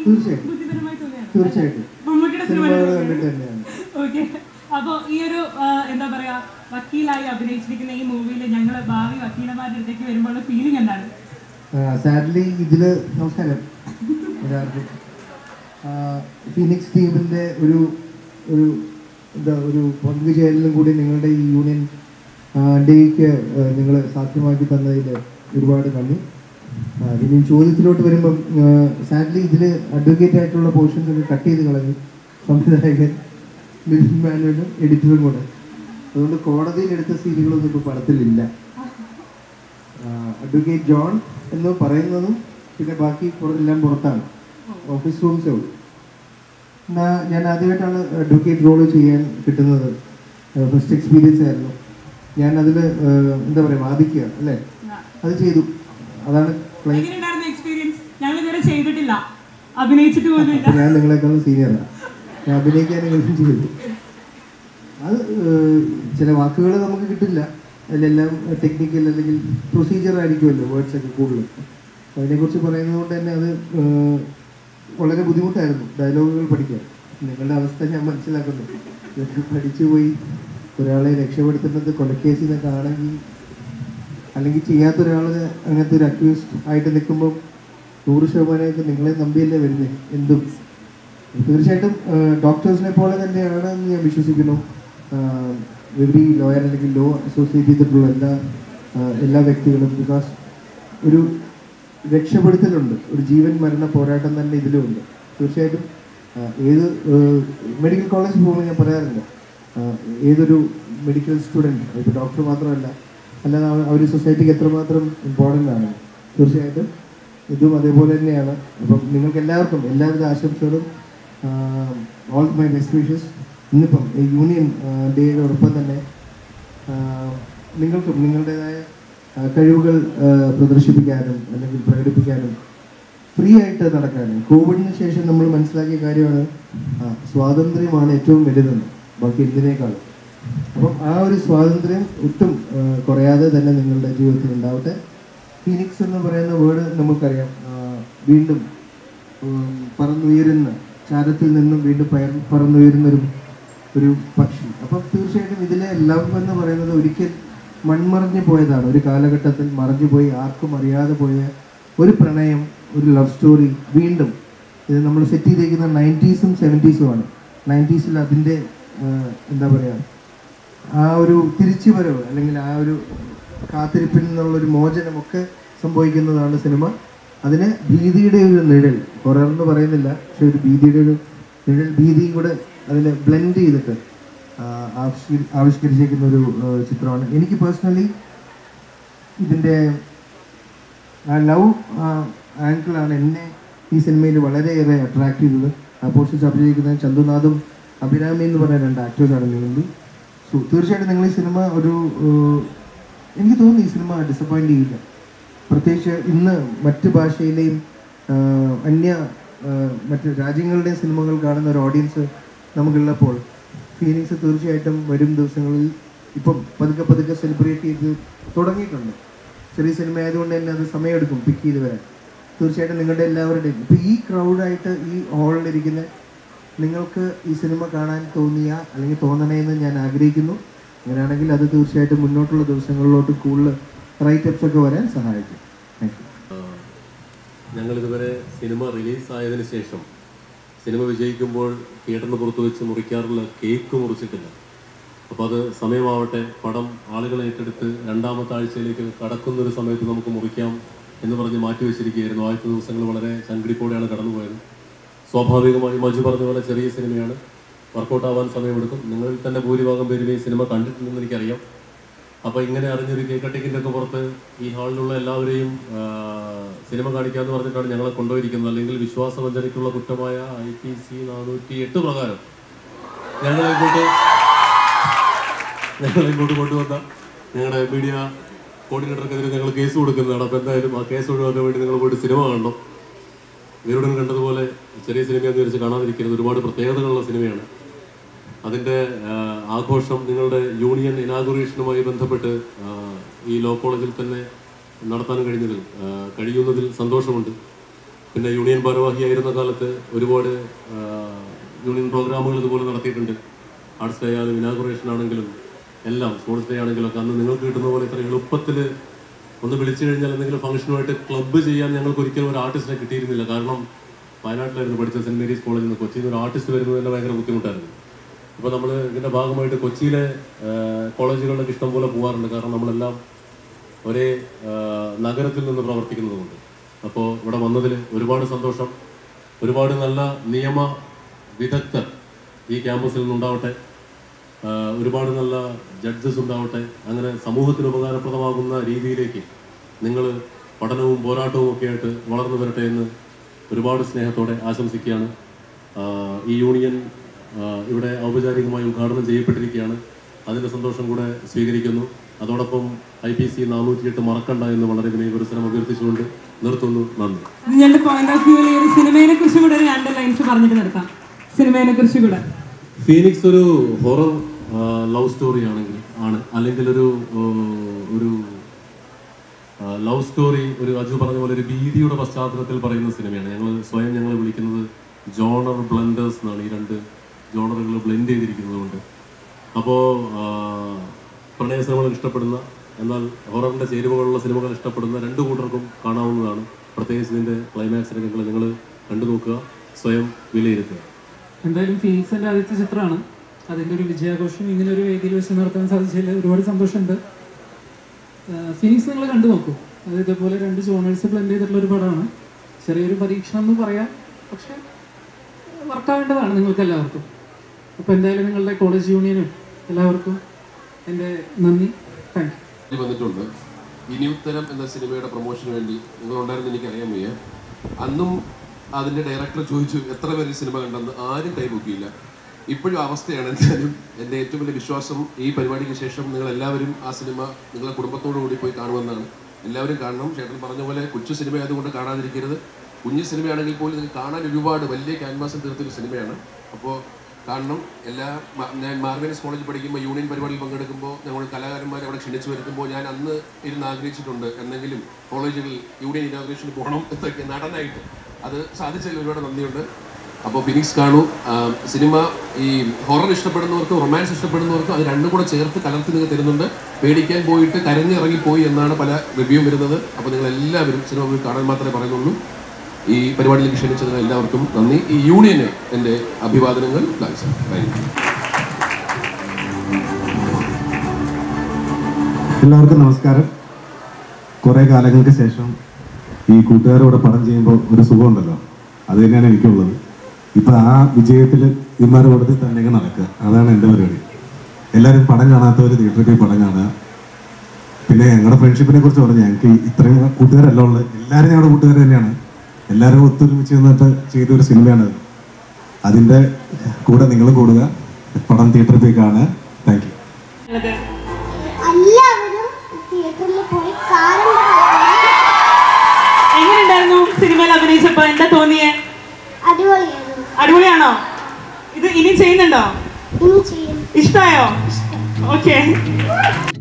തീർച്ചയായിട്ടും. ബുദ്ധിപരമായി തോന്നിയാണ് തീർച്ചയായിട്ടും മമ്മൂട്ടിയുടെ സിനിമകൾ സിനിമകൾ കണ്ടിട്ട് തന്നെയാണ് ഓക്കെ അപ്പോൾ ഈ ഒരു ആ, എന്താ പറയാ വക്കീലായി അഭിനയിച്ചിരിക്കുന്ന ഈ മൂവിയിൽ ഞങ്ങൾ ഭാവി വക്കീലന്മാരുടെ അടുത്തേക്ക് വരുമ്പോൾ ഫീലിംഗ് എന്താണ് സാഡ്ലി ഇതില് നമസ്കാരം എല്ലാവർക്കും ഫിനിക്സ് ടീമിന്റെ ഒരു ഒരു എന്താ ഒരു പങ്കുചേരലും കൂടി നിങ്ങളുടെ ഈ യൂണിയൻ ഡേക്ക് നിങ്ങൾ സാധ്യമാക്കി തന്നതിൽ ഒരുപാട് നന്ദി ആ, ഇനി ചോദ്യത്തിലോട്ട് വരുമ്പം സാഡ്ലി ഇതിൽ അഡ്വക്കേറ്റ് ആയിട്ടുള്ള പോർഷൻസ് ഒക്കെ കട്ട് ചെയ്ത് കളഞ്ഞു സംവിധായകൻ ലിറ്റിൽ മാനുവലും എഡിറ്ററും കൂടെ അതുകൊണ്ട് കോടതിയിൽ എടുത്ത സീനുകളൊന്നും ഇപ്പോൾ പടത്തിലില്ല അഡ്വക്കേറ്റ് ജോൺ എന്ന് പറയുന്നതും പിന്നെ ബാക്കി പുറ- എല്ലാം പുറത്താണ് ഓഫീസ് റൂംസേ ഉള്ളൂ എന്നാ ഞാൻ ആദ്യമായിട്ടാണ് അഡ്വക്കേറ്റ് റോള് ചെയ്യാൻ കിട്ടുന്നത് ഫസ്റ്റ് എക്സ്പീരിയൻസ് ആയിരുന്നു ഞാൻ അതിൽ എന്താ പറയുക വാദിക്കുക അല്ലേ അത് ചെയ്തു അതാണ് ക്ലൈ എങ്ങനെയുണ്ടായിരുന്നു എക്സ്പീരിയൻസ് ഞങ്ങൾ ഇതുവരെ ചെയ്തിട്ടില്ല അഭിനയിച്ചിട്ട് പോലും ഇല്ല അപ്പോൾ ഞാൻ നിങ്ങളെക്കാളും സീനിയറാണ് ഞാൻ അഭിനയിക്കാനെങ്കിലും ചെയ്തു അത് ഏഹ്, ചില വാക്കുകൾ നമുക്ക് കിട്ടില്ല അതിലെല്ലാം ടെക്നിക്കൽ അല്ലെങ്കിൽ പ്രൊസീജിയർ ആയിരിക്കുമല്ലോ വേർഡ്സ് ഒക്കെ കൂടുതലും അപ്പോൾ അതിനെക്കുറിച്ച് പറയുന്നത് കൊണ്ട് തന്നെ അത് ഏഹ്, വളരെ ബുദ്ധിമുട്ടായിരുന്നു ഡയലോഗുകൾ പഠിക്കാൻ നിങ്ങളുടെ അവസ്ഥ ഞാൻ മനസ്സിലാക്കുന്നു ഇതൊക്കെ പഠിച്ചു പോയി ഒരാളെ രക്ഷപ്പെടുത്തുന്നത് കൊലക്കേസിൽ നിന്നൊക്കെ ആണെങ്കിൽ അല്ലെങ്കിൽ ചെയ്യാത്ത ഒരാൾ അങ്ങനത്തെ ഒരു അക്യൂസ്ഡ് ആയിട്ട് നിൽക്കുമ്പോൾ നൂറ് ശതമാനമായിട്ട് നിങ്ങളെ നമ്പിയല്ലേ വരുന്നത് എന്തും തീർച്ചയായിട്ടും ഡോക്ടേഴ്സിനെ പോലെ തന്നെയാണ് എന്ന് ഞാൻ വിശ്വസിക്കുന്നു എവറി ലോയർ അല്ലെങ്കിൽ ലോ അസോസിയേറ്റ് ചെയ്തിട്ടുള്ള എല്ലാ ആ, എല്ലാ വ്യക്തികളും ബിക്കോസ് ഒരു രക്ഷപ്പെടുത്തലുണ്ട് ഒരു ജീവൻ മരണ പോരാട്ടം തന്നെ ഇതിലുമുണ്ട് തീർച്ചയായിട്ടും ആ, ഏത് മെഡിക്കൽ കോളേജ് പോകുമ്പോൾ ഞാൻ പറയാറുണ്ട് ആ, ഏതൊരു മെഡിക്കൽ സ്റ്റുഡൻറ്റ് ഇപ്പോൾ ഡോക്ടർ മാത്രമല്ല അല്ലാതെ അവ- അവർ സൊസൈറ്റിക്ക് എത്രമാത്രം ഇമ്പോർട്ടൻ്റ് ആണ് തീർച്ചയായിട്ടും ഇതും അതേപോലെ തന്നെയാണ് അപ്പം നിങ്ങൾക്ക് എല്ലാവർക്കും എല്ലാവിധ ആശംസകളും ഓൾ മൈ ബെസ്റ്റ് വിഷസ് ഇന്നിപ്പം ഈ യൂണിയൻ ഡേയോടൊപ്പം തന്നെ ആ, നിങ്ങൾക്കും നിങ്ങളുടേതായ ആ, കഴിവുകൾ ആ, പ്രദർശിപ്പിക്കാനും അല്ലെങ്കിൽ പ്രകടിപ്പിക്കാനും ഫ്രീ ആയിട്ട് നടക്കാനും കോവിഡിന് ശേഷം നമ്മൾ മനസ്സിലാക്കിയ കാര്യമാണ് ആ, സ്വാതന്ത്ര്യമാണ് ഏറ്റവും വലുതെന്ന് ബാക്കി എന്തിനേക്കാളും അപ്പം ആ ഒരു സ്വാതന്ത്ര്യം ഒട്ടും ആ, കുറയാതെ തന്നെ നിങ്ങളുടെ ജീവിതത്തിൽ ഉണ്ടാവട്ടെ ഫീനിക്സ് എന്ന് പറയുന്ന വേർഡ് നമുക്കറിയാം ആ, വീണ്ടും ഉം, പറന്നുയരുന്ന ചാരത്തിൽ നിന്നും വീണ്ടും പയർ പറന്നുയരുന്നൊരു ഒരു പക്ഷി അപ്പം തീർച്ചയായിട്ടും ഇതിലെ ലവ് എന്ന് പറയുന്നത് ഒരിക്കൽ മൺമറഞ്ഞു പോയതാണ് ഒരു കാലഘട്ടത്തിൽ മറഞ്ഞു പോയി ആർക്കും അറിയാതെ പോയ ഒരു പ്രണയം ഒരു ലവ് സ്റ്റോറി വീണ്ടും ഇത് നമ്മൾ സെറ്റ് ചെയ്തേക്കുന്ന നയൻറ്റീസും സെവൻറ്റീസുമാണ് നയൻറ്റീസിൽ അതിൻ്റെ ആ, എന്താ പറയുക ആ ഒരു തിരിച്ചുവരവ് അല്ലെങ്കിൽ ആ ഒരു കാത്തിരിപ്പിൽ നിന്നുള്ളൊരു മോചനമൊക്കെ സംഭവിക്കുന്നതാണ് സിനിമ അതിന് ഭീതിയുടെ ഒരു നിഴൽ ഹൊറർ എന്ന് പറയുന്നില്ല പക്ഷെ ഒരു ഭീതിയുടെ ഒരു നിഴൽ ഭീതിയും കൂടെ അതിൽ ബ്ലെൻഡ് ചെയ്തിട്ട് ആ, ആവിഷ്കരി ആവിഷ്കരിച്ചേക്കുന്ന ഒരു ആ, ചിത്രമാണ് എനിക്ക് പേഴ്സണലി ഇതിൻ്റെ ആ ലവ് ആങ്കിളാണ് എന്നെ ഈ സിനിമയിൽ വളരെയേറെ അട്രാക്ട് ചെയ്തത് ആ പോർഷൻസ് അഭിനയിക്കുന്ന ചന്തുനാഥും അഭിരാമി എന്ന് പറയുന്ന രണ്ട് ആക്ടേഴ്സാണ് മെയിൻലി സോ തീർച്ചയായിട്ടും നിങ്ങൾ ഈ സിനിമ ഒരു ഏഹ്, എനിക്ക് തോന്നുന്നു ഈ സിനിമ ഡിസപ്പോയിൻ്റ് ചെയ്യില്ല പ്രത്യേകിച്ച് ഇന്ന് മറ്റ് ഭാഷയിലെയും ആഹ്, അന്യ ആഹ്, മറ്റ് രാജ്യങ്ങളുടെയും സിനിമകൾ കാണുന്ന ഒരു ഓഡിയൻസ് നമുക്കുള്ളപ്പോൾ ഫീലിങ്സ് തീർച്ചയായിട്ടും വരും ദിവസങ്ങളിൽ ഇപ്പം പതുക്കെ പതുക്കെ സെലിബ്രേറ്റ് ചെയ്ത് തുടങ്ങിയിട്ടുണ്ട് ചെറിയ സിനിമ ആയതുകൊണ്ട് തന്നെ അത് സമയമെടുക്കും പിക്ക് ചെയ്ത് വരാൻ തീർച്ചയായിട്ടും നിങ്ങളുടെ എല്ലാവരുടെയും ഇപ്പം ഈ ക്രൗഡായിട്ട് ഈ ഹാളിലിരിക്കുന്ന നിങ്ങൾക്ക് ഈ സിനിമ കാണാൻ തോന്നിയ അല്ലെങ്കിൽ തോന്നണേന്ന് ഞാൻ ആഗ്രഹിക്കുന്നു അങ്ങനെയാണെങ്കിൽ അത് തീർച്ചയായിട്ടും മുന്നോട്ടുള്ള ദിവസങ്ങളിലോട്ട് കൂടുതൽ റൈറ്റപ്സ് ഒക്കെ വരാൻ സഹായിക്കും താങ്ക് യു ഞങ്ങൾ ഇതുവരെ സിനിമ റിലീസ് ആയതിനു ശേഷം സിനിമ വിജയിക്കുമ്പോൾ തിയേറ്ററിന് പുറത്ത് വെച്ച് മുറിക്കാറുള്ള കേക്ക് മുറിച്ചിട്ടില്ല അപ്പോൾ അത് സമയമാവട്ടെ പടം ആളുകൾ ഏറ്റെടുത്ത് രണ്ടാമത്തെ ആഴ്ചയിലേക്ക് കടക്കുന്ന ഒരു സമയത്ത് നമുക്ക് മുറിക്കാം എന്ന് പറഞ്ഞ് മാറ്റിവെച്ചിരിക്കുകയായിരുന്നു ആദ്യത്തെ ദിവസങ്ങൾ വളരെ ചങ്കിടിപ്പോടെയാണ് കടന്നുപോയത് സ്വാഭാവികമായി മജു പറഞ്ഞ പോലെ ചെറിയ സിനിമയാണ് വർക്കൗട്ട് ആവാൻ സമയമെടുക്കും നിങ്ങളിൽ തന്നെ ഭൂരിഭാഗം പേരും ഈ സിനിമ കണ്ടിട്ടുണ്ടെന്ന് എനിക്കറിയാം അപ്പോൾ ഇങ്ങനെ അറിഞ്ഞൊരു കേക്ക് കട്ടിങ്ങിൻ്റെ ഒക്കെ പുറത്ത് ഈ ഹാളിലുള്ള എല്ലാവരെയും ആ, സിനിമ കാണിക്കാമെന്ന് പറഞ്ഞിട്ടാണ് ഞങ്ങളെ കൊണ്ടുപോയിരിക്കുന്നത് അല്ലെങ്കിൽ വിശ്വാസവഞ്ചനയ്ക്കുള്ള കുറ്റമായ ഐ പി സി നാനൂറ്റി എട്ട് പ്രകാരം ഞങ്ങളെ ഇങ്ങോട്ട് ഞങ്ങളെ ഇങ്ങോട്ട് കൊണ്ടുവന്ന ഞങ്ങളുടെ മീഡിയ കോർഡിനേറ്റർക്കെതിരെ ഞങ്ങൾ കേസ് കൊടുക്കുന്നതാണ് അപ്പോൾ എന്തായാലും ആ കേസ് ഒഴിവാക്കാൻ വേണ്ടി നിങ്ങൾ പോയിട്ട് സിനിമ കാണണം വീരുടൻ കണ്ടതുപോലെ ചെറിയ സിനിമയെന്ന് വിചാരിച്ച് കാണാതിരിക്കുന്നത് ഒരുപാട് പ്രത്യേകതകളുള്ള സിനിമയാണ് അതിൻ്റെ ആ, ആഘോഷം നിങ്ങളുടെ യൂണിയൻ ഇനാഗുറേഷനുമായി ബന്ധപ്പെട്ട് ആ, ഈ ലോ കോളേജിൽ തന്നെ നടത്താൻ കഴിഞ്ഞതിൽ ആ, കഴിയുന്നതിൽ സന്തോഷമുണ്ട് പിന്നെ യൂണിയൻ ഭാരവാഹിയായിരുന്ന കാലത്ത് ഒരുപാട് ആ, യൂണിയൻ പ്രോഗ്രാമുകൾ ഇതുപോലെ നടത്തിയിട്ടുണ്ട് ആർട്സ് ഡേ ആയാലും ഇനാഗുറേഷൻ ആണെങ്കിലും എല്ലാം സ്പോർട്സ് ഡേ ആണെങ്കിലും ഒക്കെ അന്ന് നിങ്ങൾക്ക് കിട്ടുന്ന പോലെ ഇത്ര എളുപ്പത്തിൽ ഒന്ന് വിളിച്ചു കഴിഞ്ഞാൽ എന്തെങ്കിലും ഫംഗ്ഷനുമായിട്ട് ക്ലബ്ബ് ചെയ്യാൻ ഞങ്ങൾക്ക് ഒരിക്കലും ഒരു ആർട്ടിസ്റ്റിനെ കിട്ടിയിരുന്നില്ല കാരണം വയനാട്ടിലായിരുന്നു പഠിച്ച സെന്റ് മേരീസ് കോളേജിൽ നിന്ന് കൊച്ചിയിൽ നിന്ന് ഒരു ആർട്ടിസ്റ്റ് വരുന്നത് തന്നെ ഭയങ്കര ബുദ്ധിമുട്ടായിരുന്നു ഇപ്പോൾ നമ്മൾ ഇതിൻ്റെ ഭാഗമായിട്ട് കൊച്ചിയിലെ ആ, കോളേജുകളിലൊക്കെ ഇഷ്ടംപോലെ പോകാറുണ്ട് കാരണം നമ്മളെല്ലാം ഒരേ ആ, നഗരത്തിൽ നിന്ന് പ്രവർത്തിക്കുന്നതുകൊണ്ട് അപ്പോൾ ഇവിടെ വന്നതിൽ ഒരുപാട് സന്തോഷം ഒരുപാട് നല്ല നിയമ വിദഗ്ധർ ഈ ക്യാമ്പസിൽ നിന്നുണ്ടാവട്ടെ ആ, ഒരുപാട് നല്ല ജഡ്ജസ് ഉണ്ടാവട്ടെ അങ്ങനെ സമൂഹത്തിന് ഉപകാരപ്രദമാകുന്ന രീതിയിലേക്ക് നിങ്ങൾ പഠനവും പോരാട്ടവും ഒക്കെ ആയിട്ട് വളർന്നു വരട്ടെ എന്ന് ഒരുപാട് സ്നേഹത്തോടെ ആശംസിക്കുകയാണ് ആ, ഈ യൂണിയൻ ആ, ഇവിടെ ഔപചാരികമായി ഉദ്ഘാടനം ചെയ്യപ്പെട്ടിരിക്കുകയാണ് അതിൻ്റെ സന്തോഷം കൂടെ സ്വീകരിക്കുന്നു അതോടൊപ്പം ഐ പി സി നാനൂറ്റിയെട്ട് മറക്കണ്ട എന്ന് വളരെ വിനയപുരസരം അഭ്യർത്ഥിച്ചുകൊണ്ട് നിർത്തുന്നു നന്ദി ഇത് ഞങ്ങളുടെ പോയിന്റ് ഓഫ് വ്യൂവിൽ ഈ ഒരു സിനിമയെ കുറിച്ച് കൂടെ ഒരു രണ്ട് ലൈൻസ് പറഞ്ഞിട്ട് നിർത്താം സിനിമയെ കുറിച്ച് കൂടെ ഫീനിക്സ് ഒരു ഹൊറർ ലവ് സ്റ്റോറി ആണെങ്കിൽ ആണ് അല്ലെങ്കിൽ ഒരു ആ, ഒരു ലവ് സ്റ്റോറി ഒരു അജു പറഞ്ഞ പോലെ ഒരു ഭീതിയുടെ പശ്ചാത്തലത്തിൽ പറയുന്ന സിനിമയാണ് ഞങ്ങൾ സ്വയം ഞങ്ങൾ വിളിക്കുന്നത് ജോണർ ബ്ലെൻഡേഴ്സ് എന്നാണ് ഈ രണ്ട് ജോണറുകൾ ബ്ലെൻഡ് ചെയ്തിരിക്കുന്നത് കൊണ്ട് അപ്പോൾ പ്രണയ സിനിമകൾ ഇഷ്ടപ്പെടുന്ന എന്നാൽ ഹൊററിൻ്റെ ചേരുവകളുള്ള സിനിമകൾ ഇഷ്ടപ്പെടുന്ന രണ്ട് കൂട്ടർക്കും കാണാവുന്നതാണ് പ്രത്യേകിച്ച് ഇതിൻ്റെ ക്ലൈമാക്സ് രംഗങ്ങൾ നിങ്ങൾ കണ്ടു നോക്കുക സ്വയം വിലയിരുത്തുക എന്തായാലും ഫീനിക്സിന്റെ ആദ്യത്തെ ചിത്രമാണ് അതിന്റെ ഒരു വിജയാഘോഷം ഇങ്ങനെ ഒരു വേദിയിൽ വെച്ച് നടത്താൻ സാധിച്ചതിൽ ഒരുപാട് സന്തോഷമുണ്ട് ആഹ് ഫീനിക്സ് നിങ്ങൾ കണ്ടു നോക്കൂ അത് ഇതേപോലെ രണ്ട് ജോണേഴ്സ് ബ്ലെൻഡ് ചെയ്തിട്ടുള്ള ഒരു പടമാണ് ചെറിയൊരു പരീക്ഷണം എന്ന് പറയാം പക്ഷെ വർക്കാവേണ്ടതാണ് നിങ്ങൾക്ക് എല്ലാവർക്കും അപ്പോൾ എന്തായാലും നിങ്ങളുടെ കോളേജ് യൂണിയനും എല്ലാവർക്കും എൻ്റെ നന്ദി താങ്ക് യു ഇത് വന്നിട്ടുണ്ട് ഇനി ഉത്തരം എന്ന സിനിമയുടെ പ്രൊമോഷന് വേണ്ടി നിങ്ങളുണ്ടായിരുന്നു എനിക്കറിയാൻ വയ്യ അന്നും അതിന്റെ ഡയറക്ടർ ചോദിച്ചു എത്ര പേര് ഈ സിനിമ കണ്ടെന്ന് ആരും കൈ പൊക്കിയില്ല ഇപ്പോഴും അവസ്ഥയാണ് എന്തായാലും എൻ്റെ ഏറ്റവും വലിയ വിശ്വാസം ഈ പരിപാടിക്ക് ശേഷം നിങ്ങൾ എല്ലാവരും ആ സിനിമ നിങ്ങളെ കുടുംബത്തോടു കൂടി പോയി കാണുമെന്നാണ് എല്ലാവരും കാണണം ചേട്ടൻ പറഞ്ഞ പോലെ കൊച്ചു സിനിമ ആയതുകൊണ്ട് കാണാതിരിക്കരുത് കുഞ്ഞു സിനിമയാണെങ്കിൽ പോലും നിങ്ങൾക്ക് കാണാൻ ഒരുപാട് വലിയ ക്യാൻവാസിൽ തീർത്തൊരു സിനിമയാണ് അപ്പോൾ കാണണം എല്ലാ മ- ഞാൻ മാർഗനീസ് കോളേജിൽ പഠിക്കുമ്പോൾ യൂണിയൻ പരിപാടിയിൽ പങ്കെടുക്കുമ്പോൾ ഞങ്ങൾ കലാകാരന്മാരെ അവിടെ ക്ഷണിച്ചു വരുത്തുമ്പോൾ ഞാൻ അന്ന് ഇരുന്ന് ആഗ്രഹിച്ചിട്ടുണ്ട് എന്തെങ്കിലും കോളേജുകളിൽ യൂണിയൻ ഇനോഗ്രേഷന് പോകണം എന്നൊക്കെ നടനായിട്ട് അത് സാധിച്ചതിൽ ഒരുപാട് നന്ദിയുണ്ട് അപ്പോൾ ഫിനിക്സ് കാണൂ ആ, സിനിമ ഈ ഹൊറർ ഇഷ്ടപ്പെടുന്നവർക്കും റൊമാൻസ് ഇഷ്ടപ്പെടുന്നവർക്കും അത് രണ്ടും കൂടെ ചേർത്ത് കലർത്തി നിങ്ങൾ തരുന്നുണ്ട് പേടിക്കാൻ പോയിട്ട് കരഞ്ഞിറങ്ങിപ്പോയി എന്നാണ് പല റിവ്യൂ വരുന്നത് അപ്പോൾ നിങ്ങൾ എല്ലാവരും സിനിമ പോയി കാണാൻ മാത്രമേ പറയുന്നുള്ളൂ ഈ പരിപാടിയിലേക്ക് ക്ഷണിച്ചതിന് എല്ലാവർക്കും നന്ദി ഈ യൂണിയന് എൻ്റെ അഭിവാദനങ്ങൾ താങ്ക്സ് താങ്ക് യു എല്ലാവർക്കും നമസ്കാരം കുറേ കാലങ്ങൾക്ക് ശേഷം ഈ കൂട്ടുകാരോടെ പടം ചെയ്യുമ്പോൾ ഒരു സുഖമുണ്ടല്ലോ അത് തന്നെയാണ് എനിക്കുള്ളത് ഇപ്പം ആ വിജയത്തിൽ ഇമാരുടെ കൂട്ടത്തിൽ തന്നെ അങ്ങ് നടക്കുക അതാണ് എൻ്റെ പരിപാടി എല്ലാവരും പടം കാണാത്തവർ തിയേറ്ററിൽ പോയി പടം കാണുക പിന്നെ ഞങ്ങളുടെ ഫ്രണ്ട്ഷിപ്പിനെ കുറിച്ച് പറഞ്ഞു ഞങ്ങൾക്ക് ഈ ഇത്രയും കൂട്ടുകാരല്ല ഉള്ളത് എല്ലാവരും ഞങ്ങളുടെ കൂട്ടുകാർ തന്നെയാണ് എല്ലാവരും ഒത്തൊരുമിച്ച് നിന്നിട്ട് ചെയ്തൊരു സിനിമയാണ് അത്. അതിൻ്റെ കൂടെ നിങ്ങളും കൂടുക പടം തിയേറ്ററിൽ പോയി കാണുക താങ്ക് യു ഉള്ളത് എല്ലാവരും തിയേറ്ററിൽ പോയി കാണേണ്ടതാണ് എങ്ങനെയുണ്ടായിരുന്നു സിനിമയിൽ അഭിനയിച്ചപ്പോ എന്താ തോന്നിയേ അടിപൊളിയായിരുന്നു അടിപൊളിയാണോ ഇത് ഇനി ചെയ്യുന്നുണ്ടോ ഇനി ചെയ്യും ഇഷ്ടായോ ഓക്കെ